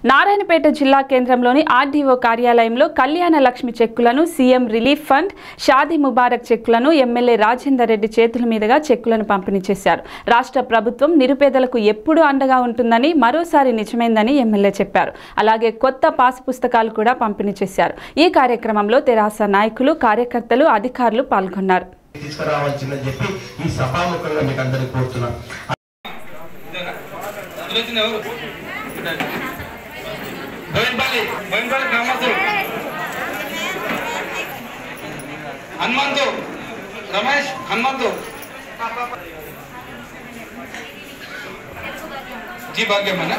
నారాయణపేట జిల్లా కేంద్రంలోని ఆర్డీఓ కార్యాలయంలో కళ్యాణ లక్ష్మి చెక్కులను CM relief fund Shaadi Mubarak చెక్కులను ఎమ్మెల్యే రాజేందర్ రెడ్డి చేతుల మీదుగా చెక్కులను పంపిణీ చేశారు రాష్ట్ర ప్రభుత్వం నిరుపేదలకు ఎప్పుడూ అండగా ఉంటుందని మరోసారి నిజమైందని ఎమ్మెల్యే చెప్పారు అలాగే కొత్త పాస్ పుస్తకాలు కూడా పంపిణీ చేశారు ఈ కార్యక్రమంలో తెరాస నాయకులు కార్యకర్తలు అధికారులు పాల్గొన్నారు తీసుకురావాల్సిందని చెప్పి ఈ సభాముఖంగా మీకు అందరికి కోరుతున్నా వచ్చిన ఎవరు బోయినపల్లి బోయినపల్లి గ్రామస్తులు హనుమంతు రమేష్ హనుమంతు జీ భాగ్యమ్మనా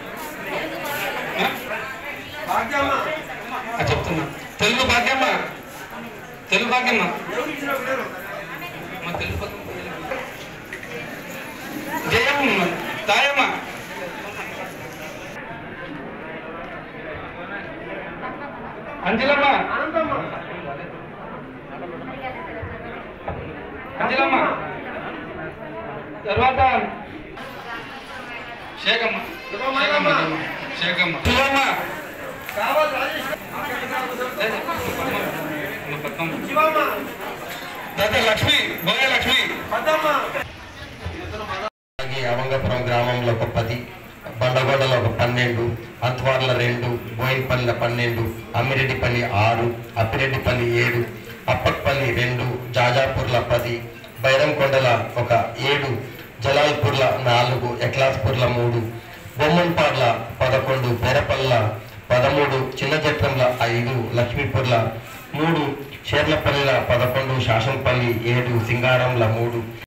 ఆ, చెప్తున్నా తెలుగు భాగ్యమ్మ తెలుగు భాగ్యమ్మ మా తెలుగు భాగ్యమ్మ జయమ్మ తాయమ్మ అంజలమ్మ అంజలమ్మ తర్వాత శేఖమ్మ శేఖమ్మ శేఖమ్మ శివమ్మ లేదు, అమ్మ పద్మమ్మ. తర్వాత లక్ష్మి భోగ లక్ష్మి అలాగే అవంగపురం గ్రామంలో ఒక పది బండగొండలో ఒక పన్నెండు అంత్వార్ల రెండు బోయిన్పల్లిలో పన్నెండు అమ్మిరెడ్డిపల్లి ఆరు అప్పిరెడ్డిపల్లి ఏడు అప్పట్పల్లి రెండు జాజాపూర్ల పది బైరంకొండల ఒక ఏడు జలాల్పూర్ల నాలుగు ఎక్లాస్పూర్ల మూడు బొమ్మన్పాడ్ల పదకొండు బెరపల్ల పదమూడు చిన్నజట్రంల ఐదు లక్ష్మీపూర్ల మూడు షేర్లపల్లిల పదకొండు శాసనపల్లి ఏడు సింగారంల మూడు